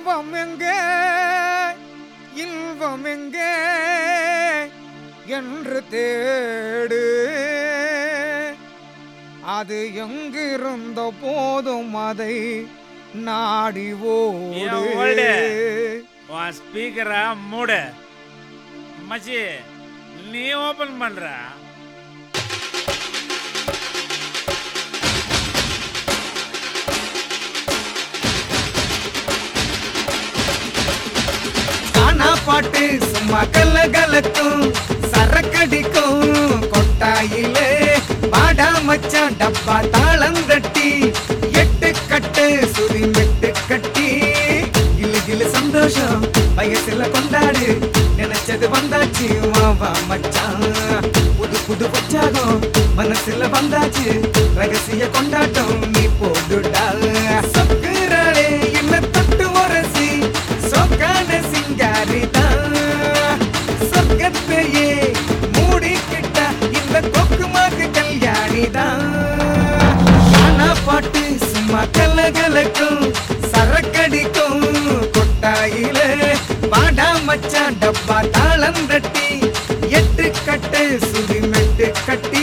இன்பம் எங்கே இன்பம் எங்கே என்று தேடு அது எங்கிருந்த போதும் அதை நாடி ஏன் ஓடு ஓடு? உன் ஸ்பீக்கரா மூடு மச்சி நீ ஓபன் பண்ற கானா பாட்டு சும்மா கல்ல கலக்கும் சரக்கடிக்கும் கொட்டாயிலே வாடா மச்சான் டப்பா தாளம் தட்டி எட்டு கட்டு சுரி மெட்டு கட்டி கிளு கிளு சந்தோஷம் வயசுல கொண்டாடு நினைச்சது வந்தாச்சு வா மச்சான் புது புது உற்சாகம் மனசுல வந்தாச்சு ரகசிய கொண்டாட்டம் நீ போடுடா சொக்குறாளே என்ன தொட்டு உரசி சொக்கான சிங்காரிதான் சொர்க்கத்தையே மூடிக்கிட்ட இந்த கொக்குமாக்கு கல்யாணிதான் கானா பாட்டு சும்மா கலகலக்கும் சரக்கடிக்கும் கொட்டாயில வாடா மச்சான் டப்பா தாளம் தட்டி எட்டு கட்டு சுதி மெட்டு கட்டி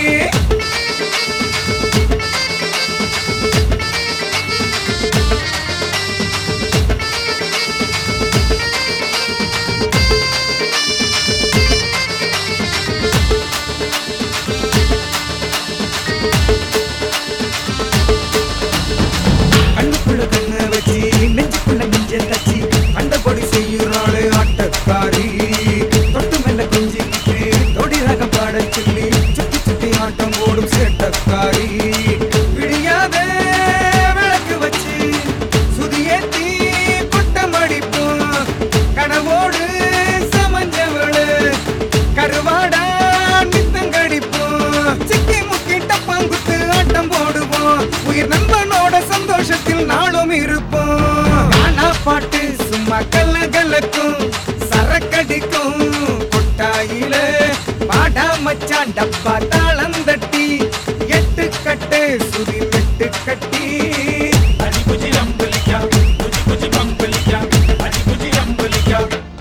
கண்ணுக்குள்ள கண்ண வச்சு நெஞ்சுக்குள்ள நெஞ்ச தச்சு அந்த பொடி செய்யுறாளு ஆட்டக்காரி தொட்டு மெல்ல கொஞ்சிக்கிட்டு தொடி ரகம் பாட சொல்லி சுத்தி சுத்தி ஆட்டம் ஓடும் சேட்டக்காரி விடியாத விளக்கு வச்சு சுதியேத்தி கொட்டம் அடிப்போம் கனவோடு சமஞ்சவளு கருவாடா நித்தம் கடிப்போம் சிக்கி முக்கி டப்பாங்குத்து ஆட்டம் போடுவோம் உயிர் நண்பனோட சந்தோஷத்தில் நாளும் இருப்போம் கானா பாட்டு சும்மா கல்ல கலக்கும் சரக்கடிக்கும் கொட்டாயில வாடா மச்சான் டப்பா தாளம் தட்டி எட்டு கட்டு சுதி மெட்டு கட்டி அடி குஜி அம்பலிக்கா குஜி குஜி பம்பலிக்கா அடி குஜி அம்பலிக்கா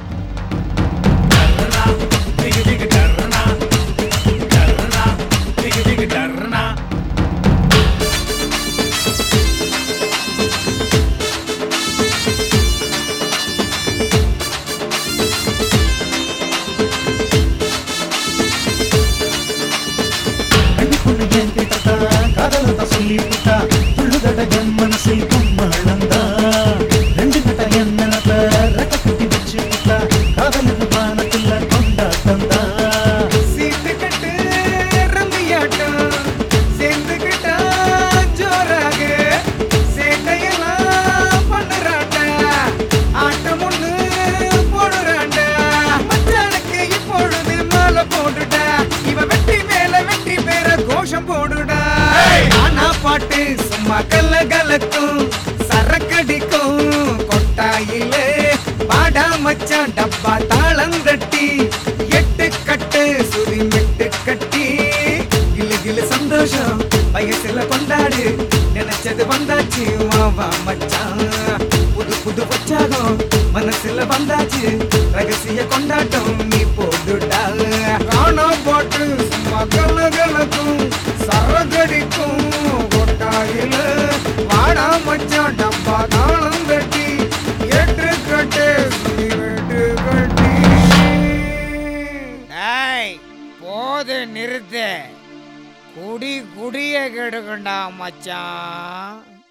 டர்னா திகு திகு டர்னா டர்னா திகு திகு டர்னா கண்ணுக்குள்ள ஏன் கேட்டா காதலத சொல்லி புட்டா துள்ளுதட என் மனசில் கும்மளந்தா ரெண்டு கட்ட என் நினப்ப ரெக்க கட்டி வச்சு புட்டா காதலது பானத்துல கொண்டாட்டந்தா சீட்டு கட்டு ரம்மியாட்டம் சேர்ந்துக்கிட்டா ஜோராக சேட்டையெல்லாம் பண்ணுறாண்டா ஆட்டம் ஒண்ணு போடுறாண்டா மச்சானுக்கு இப்பொழுது மாலை போடுடா இவ வெற்றி மேல வெற்றி பேர கோஷம் போடுடா ஆனா பாட்டு சும்மா கல்ல கலக்கும் சரக்கடிக்கும் கொட்டாயிலே வாடா மச்சான் டப்பா தாளம் தட்டி எட்டு கட்டு சுதி மெட்டு கட்டி கிளு கிளு சந்தோஷம் வயசுல கொண்டாடு நினைச்சது வந்தாச்சு வா வா மச்சான் புது புது உற்சாகம் மனசுல வந்தாச்சு ரகசிய கொண்டாட்டம் நீ போடுடா ராணம் போட்டு சும்மா கலகலக்கும் சரகடிக்கும் கொட்டாயில வாடா மச்சான் டப்பா தாளம் கட்டி எட்டு கட்டு சுதி மெட்டு கட்டி டேய் போது நிறுத்து குடி குடிய கெடுக்கண்டா மச்சான்